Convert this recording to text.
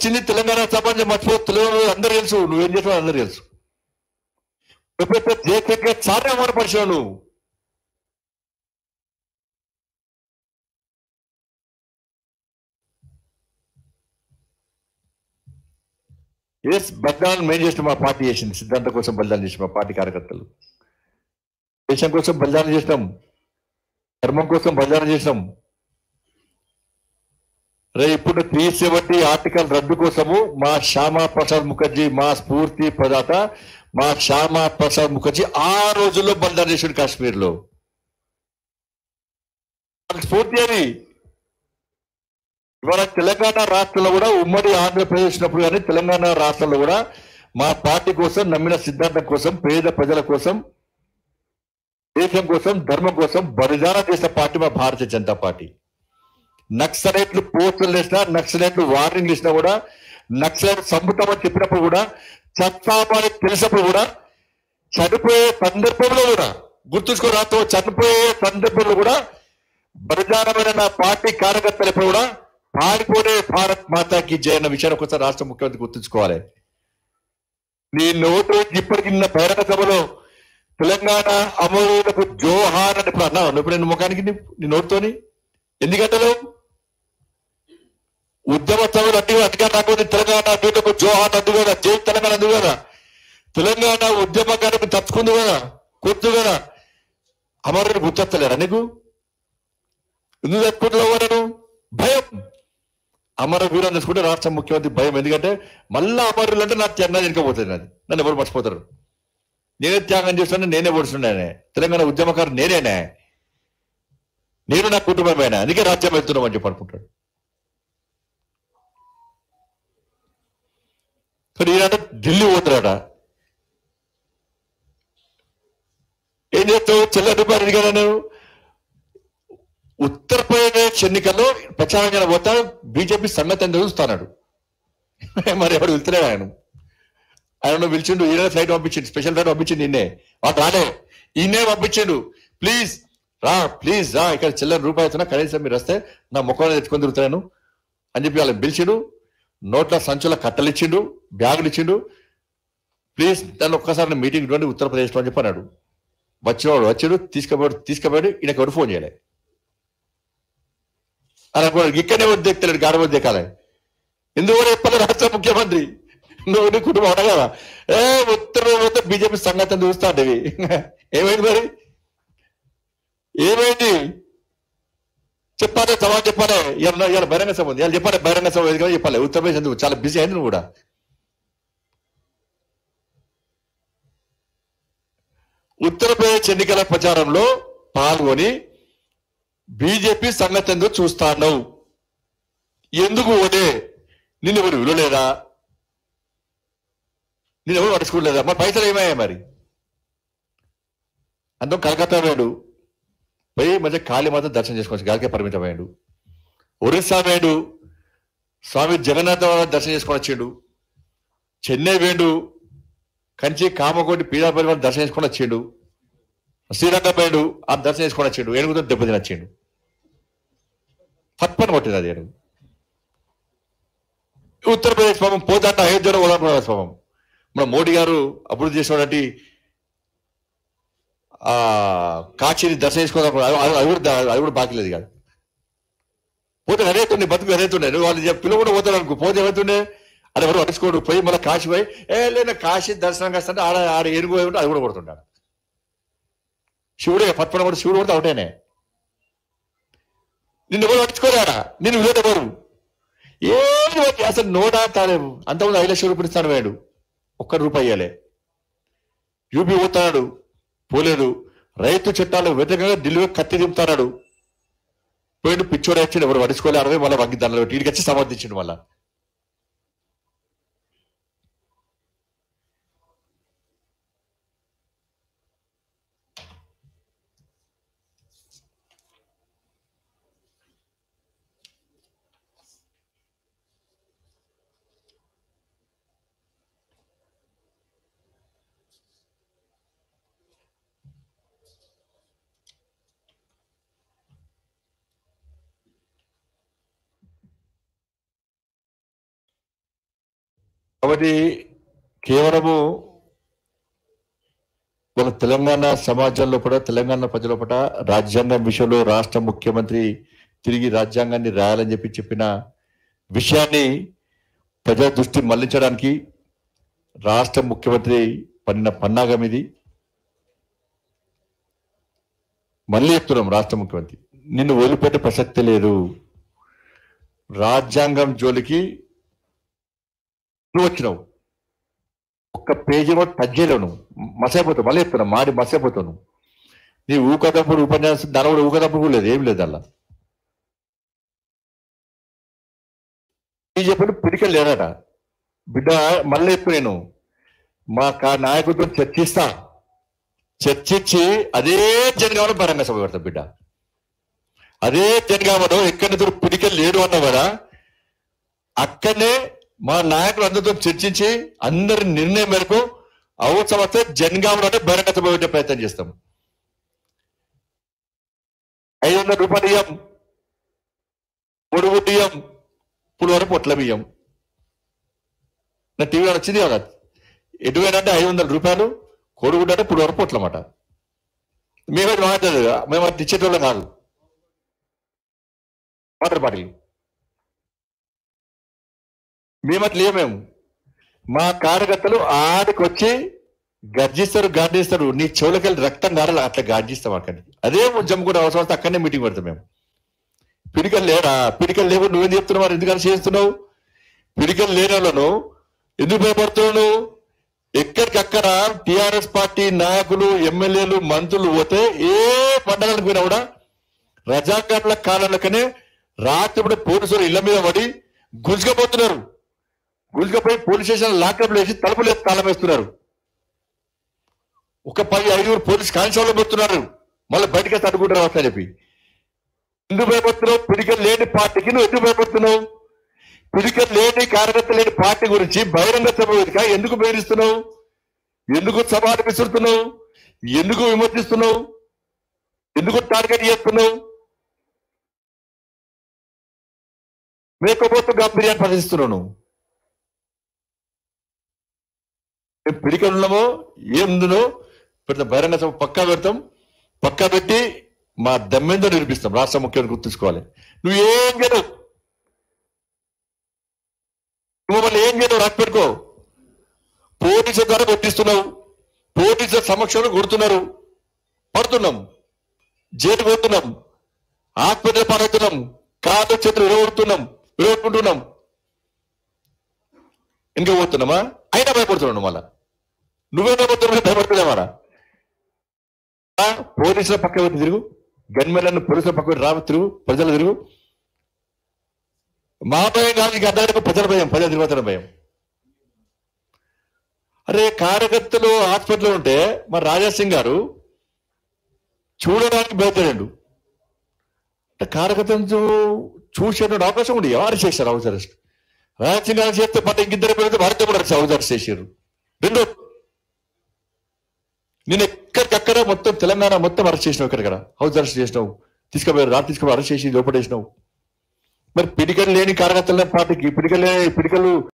వచ్చింది తెలంగాణ సమాజం మర్చిపో తెలంగాణ అందరూ తెలుసు నువ్వేం చేసావు అందరూ తెలుసు ఎప్పుడైతే జేకేకే చాలా అమరపరిచావు నువ్వు ఎస్ బలిదానం మేం చేసిన మా పార్టీ చేసింది సిద్ధాంతం కోసం బలిదానం చేసిన మా పార్టీ కార్యకర్తలు దేశం కోసం బలిదానం చేసినాం ధర్మం కోసం బలిదానం చేసినాం రే ఇప్పుడు త్రీ సెవెంటీ ఆర్టికల్ రద్దు కోసము మా శ్యామా ప్రసాద్ ముఖర్జీ మా స్ఫూర్తి ప్రదాత మా శ్యామా ప్రసాద్ ముఖర్జీ ఆ రోజుల్లో బలిదానం చేసాడు కాశ్మీర్ లో స్ఫూర్తి అది ఇవాళ తెలంగాణ రాష్ట్రంలో కూడా ఉమ్మడి ఆంధ్రప్రదేశ్ ఉన్నప్పుడు కానీ తెలంగాణ రాష్ట్రంలో కూడా మా పార్టీ కోసం నమ్మిన సిద్ధాంతం కోసం పేద ప్రజల కోసం దేశం కోసం ధర్మం కోసం బలిదానం చేసిన పార్టీ మా భారతీయ జనతా పార్టీ నక్సలైట్లు పోస్టులు వేసినా నక్సలైట్లు వార్నింగ్ ఇచ్చినా కూడా నక్సలైట్ సంపుతామని చెప్పినప్పుడు కూడా చట్టామని తెలిసినప్పుడు కూడా చనిపోయే సందర్భంలో కూడా గుర్తుంచుకో రాతో చనిపోయే సందర్భంలో కూడా బలిదానమైన నా పార్టీ కార్యకర్తలు ఎప్పుడు కూడా పాడిపోనే భారత్ మాతాకి జయ అన్న విషయాన్ని ఒకసారి రాష్ట్ర ముఖ్యమంత్రి గుర్తుంచుకోవాలి నీ నోటు ఇప్పటికి నిన్న బహిరంగ సభలో తెలంగాణ అమరులకు జోహార్ అని ఇప్పుడు అన్నావు నువ్వు ఇప్పుడు నీ ముఖానికి నీ- నీ నోటుతోని ఎందుకంటలో ఉద్యమ సభలు అడ్డు అధికారం రాకపోతే తెలంగాణ అడ్డులకు జోహార్ అడ్డు కదా జై తెలంగాణ అందు కదా తెలంగాణ ఉద్యమకానికి తచ్చుకుంది కదా కొద్దు కదా అమరుని గుర్తొస్తలేరా నీకు ఎందుకు తట్టుకుంటున్నావు నేను భయం అమర వీరం తెలుసుకుంటే రాష్ట్ర ముఖ్యమంత్రి భయం ఎందుకంటే మళ్ళా అమరులు అంటే నాకు చెన్న వెనుకపోతుంది నాది నన్ను ఎవరు మర్చిపోతారు నేనే త్యాగం చేస్తాను నేనే ఓడుస్తున్నానే తెలంగాణ ఉద్యమకారు నేనేనే నేను నా కుటుంబమేనా అందుకే రాజ్యం వెళ్తున్నామని చెప్పి అనుకుంటాడు కానీ ఈయన ఢిల్లీ పోతాడట ఏం చేస్తావు చెల్ల రూపాయలు అడిగాను నేను ఉత్తరప్రదేశ్ ఎన్నికల్లో ప్రచారం చేయడం పోతా బీజేపీ సంగతి అని చూస్తున్నాడు మరి ఎవడు వెళ్తున్నాడు ఆయన ఆయన పిలిచిండు ఈయన ఫ్లైట్ పంపించిండు స్పెషల్ ఫ్లైట్ పంపించిండు నిన్నే వాడు రాలే ఈయనే పంపించిండు ప్లీజ్ రా ప్లీజ్ రా ఇక్కడ చిల్లర రూపాయి అవుతున్నా కనీసం మీరు వస్తే నా ముఖం తెచ్చుకొని తిరుగుతున్నాను అని చెప్పి వాళ్ళని పిలిచిండు నోట్ల సంచుల కట్టలు ఇచ్చిండు బ్యాగులు ఇచ్చిండు ప్లీజ్ దాన్ని ఒక్కసారి మీటింగ్ ఇటువంటి ఉత్తరప్రదేశ్లో అని చెప్పి అన్నాడు వచ్చేవాడు వచ్చాడు తీసుకుపోయాడు తీసుకుపోయాడు ఈయనకి ఎవరు ఫోన్ చేయలే అలా కూడా ఇక్కడనే వద్దు దిక్కుతాడు గాడ వద్దు దిక్కాలి ఎందుకు చెప్పాలి రాష్ట్ర ముఖ్యమంత్రి నువ్వు నీ కుటుంబం ఉండగా ఏ ఉత్తర ఉత్తర బీజేపీ సంగతి చూస్తా ఉండేవి ఏమైంది మరి ఏమైంది చెప్పాలి సవాల్ చెప్పాలి ఇవాళ ఇవాళ బహిరంగ సభ ఉంది ఇవాళ చెప్పాలి బహిరంగ సభ వేదికగా చెప్పాలి ఉత్తరప్రదేశ్ ఎందుకు చాలా బిజీ అయింది నువ్వు కూడా ఉత్తరప్రదేశ్ ఎన్నికల ప్రచారంలో పాల్గొని బీజేపీ సంగతి ఎందుకు చూస్తాను ఎందుకు ఓటే నిన్ను ఎవరు విలువలేదా నేను ఎవరు పట్టుకోలేదా మరి పైసలు ఏమయ్యా మరి అందులో కలకత్తా వేడు పోయి మధ్య కాళీమాత దర్శనం చేసుకోవచ్చు గాలికే పరిమితమయ్యాడు ఒరిస్సా వేడు స్వామి జగన్నాథ దర్శనం చేసుకొని వచ్చిండు చెన్నై వేడు కంచి కామకోటి పీడా పరివారం దర్శనం చేసుకొని వచ్చిండు శ్రీరంగం వేడు ఆ దర్శనం చేసుకొని వచ్చిండు ఏనుగుతో దెబ్బతిని వచ్చిండు పట్పని కొట్టింది అది ఏనుగు ఉత్తరప్రదేశ్ పాపం పోతాట అయోధ్యలో ఉత్తరప్రదేశ్ పాపం మన మోడీ గారు అభివృద్ధి చేసినటువంటి ఆ కాశీని దర్శనం చేసుకోవడం అది అది కూడా అది కూడా బాకీ లేదు కాదు పోతే అరేతుండే బతుకు అరేతుండే నువ్వు వాళ్ళు చెప్పి పిల్లలు కూడా పోతాడు అనుకో పోతే ఏమవుతుండే అది ఎవరు పట్టించుకోడు పోయి మళ్ళీ కాశీ పోయి ఏ లేదా కాశీ దర్శనం కాస్తంటే ఆడ ఆడ ఎరుగు పోయి ఉంటే అది కూడా కొడుతుంటాడు శివుడే పట్టుకున్న కూడా శివుడు కొడితే ఒకటేనే నిన్ను ఎవరు పట్టించుకోలేడా నిన్ను విలువ ఎవరు ఏమి వాటి అసలు నోటా తాలేవు అంతకుముందు ఐదు లక్షల రూపాయలు ఇస్తాను వేడు ఒక్క రూపాయి ఇవ్వలే యూపీ పోతున్నాడు పోలేదు రైతు చట్టాలకు వ్యతిరేకంగా ఢిల్లీ కత్తి దింపుతున్నాడు పోయిండు పిచ్చోడు వచ్చిండు ఎవరు పడుచుకోలే అరవై మళ్ళీ వగ్గి దండలు పెట్టి వీడికి వచ్చి సమర్థించిండు మళ్ళా కాబట్టి కేవలము మన తెలంగాణ సమాజంలో కూడా తెలంగాణ ప్రజల పట రాజ్యాంగం విషయంలో రాష్ట్ర ముఖ్యమంత్రి తిరిగి రాజ్యాంగాన్ని రాయాలని చెప్పి చెప్పిన విషయాన్ని ప్రజల దృష్టి మళ్లించడానికి రాష్ట్ర ముఖ్యమంత్రి పడిన పన్నాగం ఇది మళ్ళీ చెప్తున్నాం రాష్ట్ర ముఖ్యమంత్రి నిన్ను వదిలిపెట్టే ప్రసక్తి లేదు రాజ్యాంగం జోలికి నువ్వు వచ్చినావు ఒక్క పేజీ కూడా టచ్ చేయలేవు నువ్వు మసైపోతావు మళ్ళీ చెప్తున్నా మాడి మసైపోతావు నువ్వు నీ ఊకదప్పుడు ఉపన్యాసం దాని కూడా ఊకదప్పుడు కూడా లేదు ఏం లేదు అలా చెప్పిన పిడికలు లేదట బిడ్డ మళ్ళీ చెప్పు నేను మా కా నాయకుడితో చర్చిస్తా చర్చించి అదే జనగామలో బరంగా సభ పెడతా బిడ్డ అదే జనగామలో ఎక్కడి పిడికలు లేడు అన్నా కూడా అక్కడనే మా నాయకులు అందరితో చర్చించి అందరి నిర్ణయం మేరకు అవసరం వస్తే జనగామలోనే బహిరంగ సభ పెట్టే ప్రయత్నం చేస్తాం ఐదు వందల రూపాయలు ఇయ్యం పొడుగు బియ్యం పులిహోర పొట్ల బియ్యం నా టీవీలో వచ్చింది కదా ఎటువైనా అంటే ఐదు వందల రూపాయలు కొడుగుడ్డ అంటే పులిహోర పొట్లమాట మేమైతే మాట్లాడలేదు మేము అది ఇచ్చేటోళ్ళం కాదు వాటర్ బాటిల్ మేమట్లా లేమేము మా కార్యకర్తలు ఆడికి వచ్చి గర్జిస్తారు గార్జిస్తారు నీ చెవులకెళ్ళి రక్తం గారాలి అట్లా గార్జిస్తాం అక్కడికి అదే జమ్ము కూడా అవసరం వస్తే అక్కడనే మీటింగ్ పెడతాం మేము పిడికలు లేరా పిడికలు లేవు నువ్వేం చెప్తున్నావు మరి ఎందుకని చేస్తున్నావు పిడికలు లేని వాళ్ళను ఎందుకు భయపడుతున్నావు నువ్వు ఎక్కడికక్కడ టిఆర్ఎస్ పార్టీ నాయకులు ఎమ్మెల్యేలు మంత్రులు పోతే ఏ పండగలకు పోయినా కూడా రజాకారుల కాలంలోకనే రాత్రి పోలీసులు ఇళ్ల మీద పడి గుంజుకపోతున్నారు గుంజుకపోయి పోలీస్ స్టేషన్ లాకప్లు వేసి తలుపులు వేసి తాళం వేస్తున్నారు ఒక పది ఐదుగురు పోలీస్ కానిస్టేబుల్ పెడుతున్నారు మళ్ళీ బయటకి తడుకుంటారు వస్తా చెప్పి ఎందుకు భయపడుతున్నావు పిడికలు లేని పార్టీకి నువ్వు ఎందుకు భయపడుతున్నావు పిడికలు లేని కార్యకర్త లేని పార్టీ గురించి బహిరంగ సభ వేదిక ఎందుకు బెదిరిస్తున్నావు ఎందుకు సభలు విసురుతున్నావు ఎందుకు విమర్శిస్తున్నావు ఎందుకు టార్గెట్ చేస్తున్నావు మేకపోతు గంభీర్యాన్ని ప్రదర్శిస్తున్నావు నువ్వు మేము పిడికలు ఉన్నామో ఏముందో పెడతాం బహిరంగ సభ పక్కా పెడతాం పక్కా పెట్టి మా దమ్మెందో నిరూపిస్తాం రాష్ట్ర ముఖ్యమంత్రి గుర్తుంచుకోవాలి నువ్వు ఏం చేయవు నువ్వు మళ్ళీ ఏం చేయవు రాసి పెట్టుకో పోలీసుల ద్వారా కొట్టిస్తున్నావు పోలీసుల సమక్షంలో కొడుతున్నారు పడుతున్నాం జైలు పోతున్నాం ఆత్మహత్య పాలవుతున్నాం కాళ్ళు చేతులు విరగొడుతున్నాం విరగొట్టుకుంటున్నాం ఇంకా పోతున్నామా అయినా భయపడుతున్నావు మళ్ళా నువ్వే భయపడుతున్నావు భయపడుతున్నావారా పోలీసుల పక్క పెట్టి తిరుగు గన్మెన్లను పోలీసుల పక్క పెట్టి రావు తిరుగు ప్రజలు తిరుగు మా భయం కాదు ఇంకా అందరికీ ప్రజల భయం ప్రజల తిరుగుతున్న భయం అరే కార్యకర్తలు హాస్పిటల్లో ఉంటే మరి రాజాసింగ్ గారు చూడడానికి బయటపడాడు అంటే కార్యకర్తలను చూ- చూసేటువంటి అవకాశం ఉంది ఎవరు చేశారు హౌస్ అరెస్ట్ రాజాసింగ్ గారు చేస్తే పట్ల ఇంకిద్దరు పెడితే వారితో కూడా హౌస్ అరెస్ట్ చేశారు రెండు నేను ఎక్కడికక్కడ మొత్తం తెలంగాణ మొత్తం అరెస్ట్ చేసినావు ఎక్కడిక్కడ హౌస్ అరెస్ట్ చేసినావు తీసుకుపోయారు రాత్రి తీసుకుపోయి అరెస్ట్ చేసి లోపడేసినావు మరి పిడికలు లేని కార్యకర్తల పార్టీకి పిడికలు లేని పిడికలు